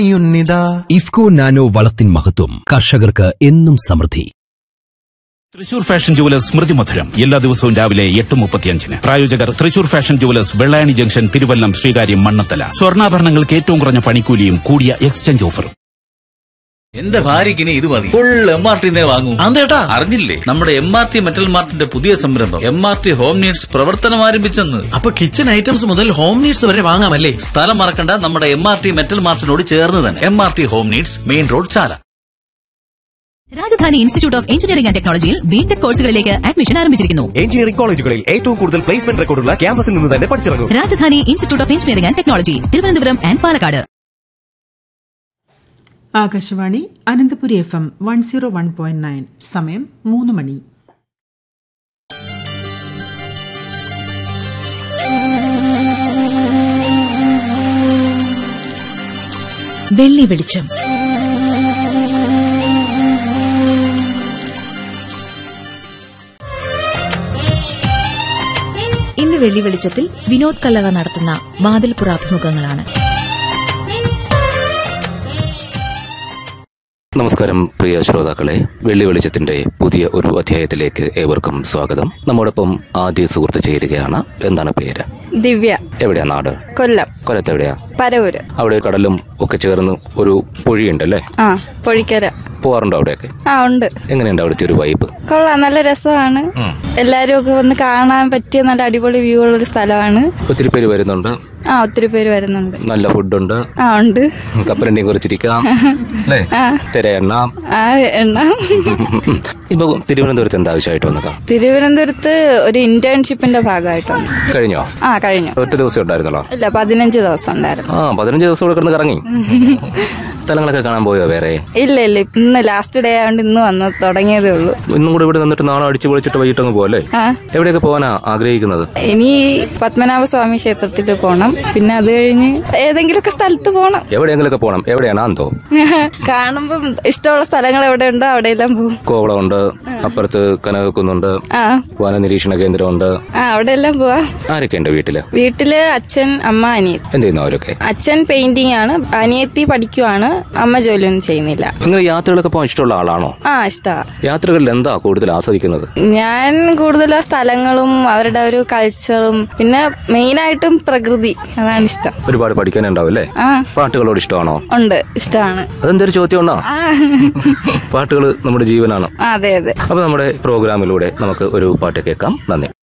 യുന്നിതാ IFFCO nano വളത്തിൻ മഹത്വം കർഷകർക്ക് എന്നും സമൃദ്ധി തൃശൂർ ഫാഷൻ ജുവലേഴ്സ് സ്മൃതി മധുരം എല്ലാ ദിവസവും രാവിലെ എട്ട് മുപ്പത്തിയഞ്ചിന് പ്രായോജകർ Thrissur fashion jewellers Vellayani junction Thiruvallam Sreekaryam Mannanthala സ്വർണ്ണാഭരണങ്ങൾക്ക് ഏറ്റവും കുറഞ്ഞ പണിക്കൂലിയും കൂടിയ എക്സ്ചേഞ്ച് ഓഫറും എന്റെ ഭാര്യയ്ക്ക് ഇനി ഇത് മതി ഫുൾ എം ആർ ടി വാങ്ങൂ അന്തേട്ടാ അറിഞ്ഞില്ലേ നമ്മുടെ എം ആർ ടി മെറ്റൽ മാർട്ടിന്റെ പുതിയ സംരംഭം M R T home needs പ്രവർത്തനം ആരംഭിച്ചെന്ന് അപ്പൊ കിച്ചൺ ഐറ്റംസ് മുതൽ ഹോം നീഡ്സ് വരെ വാങ്ങാമല്ലേ സ്ഥലം മറക്കണ്ട നമ്മുടെ എം ആർ ടി മെറ്റൽ മാർട്ടിനോട് ചേർന്ന് തന്നെ M R T home needs main road Chala Rajadhani institute of engineering and ടെക്നോളജിയിൽ ബിടെക് കോഴ്സുകളിലേക്ക് അഡ്മിഷൻ ആരംഭിച്ചിരിക്കുന്നു എഞ്ചിനീയറിംഗ് കോളേജുകളിൽ ഏറ്റവും കൂടുതൽ പ്ലേസ്മെന്റ് റെക്കോർഡുള്ള ക്യാമ്പസിൽ നിന്ന് തന്നെ പഠിച്ചിറങ്ങും Rajadhani institute of engineering and technology Thiruvananthapuram and Palakkad Akashvani Ananthapuri F M one zero one point nine സമയം മൂന്ന് മണി വെള്ളി വെളിച്ചം ഇന്ന് വെള്ളി വെളിച്ചത്തിൽ വിനോദ് കല്ലറ നടത്തുന്ന വാതിൽപ്പുറ അഭിമുഖങ്ങളാണ് നമസ്കാരം പ്രിയ ശ്രോതാക്കളെ വെള്ളി വെളിച്ചത്തിന്റെ പുതിയ ഒരു അധ്യായത്തിലേക്ക് ഏവർക്കും സ്വാഗതം നമ്മോടൊപ്പം ആദ്യ സുഹൃത്ത് ചേരുകയാണ് എന്താണ് പേര് ദിവ്യ എവിടെയാ നാട് കൊല്ലം കൊല്ലത്ത് എവിടെയാ പരവൂര് അവിടെ കടലും ഒക്കെ ചേർന്ന് ഒരു പൊഴിയുണ്ടല്ലേ ആ പൊഴിക്കര പോവാറുണ്ടോ അവിടെയൊക്കെ ആ ഉണ്ട് എങ്ങനെയുണ്ട് അവിടുത്തെ ഒരു വൈബ് കൊള്ളാം നല്ല രസമാണ് എല്ലാരും ഒക്കെ വന്ന് കാണാൻ പറ്റിയ നല്ല അടിപൊളി വ്യൂ ഉള്ള ഒരു സ്ഥലമാണ് ഒത്തിരി പേര് വരുന്നുണ്ട് ആ ഒത്തിരി പേര് വരുന്നുണ്ട് നല്ല ഫുഡുണ്ട് ആ ഉണ്ട് കപ്പലണ്ടിയും കുറിച്ചിരിക്കാം അല്ലേ ആ. തിരയെണ്ണ ആ എണ്ണ ഇപ്പൊ തിരുവനന്തപുരത്ത് എന്താ ആവശ്യമായിട്ട് വന്നതാ തിരുവനന്തപുരത്ത് ഒരു ഇന്റേൺഷിപ്പിന്റെ ഭാഗമായിട്ടുണ്ട് കഴിഞ്ഞോ ആ കഴിഞ്ഞു ഒറ്റ ദിവസം ഉണ്ടായിരുന്നല്ലോ ഇല്ല പതിനഞ്ച് ദിവസം ഉണ്ടായിരുന്നു ആ പതിനഞ്ച് ദിവസം ഇവിടെ കിടന്ന് കറങ്ങി സ്ഥലങ്ങളൊക്കെ കാണാൻ പോയോ വേറെ ഇല്ല ഇല്ല ഇന്ന് ലാസ്റ്റ് ഡേ ആയതുകൊണ്ട് ഇന്ന് വന്ന് തുടങ്ങിയതേ ഉള്ളൂ ഇന്നും കൂടെ ഇവിടെ നിന്നിട്ട് നാളെ അടിച്ചു പൊളിച്ചിട്ട് വൈകിട്ടങ്ങ് പോലെ ആ എവിടെയൊക്കെ പോകാനാ ആഗ്രഹിക്കുന്നത് ഇനി പത്മനാഭ സ്വാമി ക്ഷേത്രത്തിൽ പോണം പിന്നെ അത് കഴിഞ്ഞ് ഏതെങ്കിലുമൊക്കെ സ്ഥലത്ത് പോണം എവിടെയെങ്കിലൊക്കെ പോകണം എവിടെയാണ് അന്തോ കാണുമ്പം ഇഷ്ടമുള്ള സ്ഥലങ്ങൾ എവിടെ ഉണ്ടോ അവിടെയെല്ലാം പോകും കോവളമുണ്ട് അപ്പുറത്ത് കനകക്കുന്നുണ്ട് ആ വന നിരീക്ഷണ കേന്ദ്രമുണ്ട് ആ അവിടെ എല്ലാം പോവാ ആരൊക്കെയുണ്ട് വീട്ടില് വീട്ടില് അച്ഛൻ അമ്മ അനിയത്തി എന്ത് ചെയ്യുന്നു അവരൊക്കെ അച്ഛൻ പെയിന്റിംഗ് ആണ് അനിയത്തി പഠിക്കുവാണ് അമ്മ ജോലിയൊന്നും ചെയ്യുന്നില്ല നിങ്ങൾ യാത്രകളൊക്കെ പോകാൻ ഇഷ്ടമുള്ള ആളാണോ ആ ഇഷ്ടാ യാത്രകളിൽ എന്താ കൂടുതൽ ആസ്വദിക്കുന്നത് ഞാൻ കൂടുതൽ ആ സ്ഥലങ്ങളും അവരുടെ ഒരു കൾച്ചറും പിന്നെ മെയിനായിട്ടും പ്രകൃതി അതാണ് ഇഷ്ടം ഒരുപാട് പഠിക്കാനുണ്ടാവും അല്ലേ ആ പാട്ടുകളോട് ഇഷ്ടമാണോ ഉണ്ട് ഇഷ്ടമാണ് അതെന്തൊരു ചോദ്യം ഉണ്ടോ ആ പാട്ടുകൾ നമ്മുടെ ജീവനാണ് അതെ അതെ അപ്പൊ നമ്മുടെ പ്രോഗ്രാമിലൂടെ നമുക്ക് ഒരു പാട്ട് കേൾക്കാം നന്ദി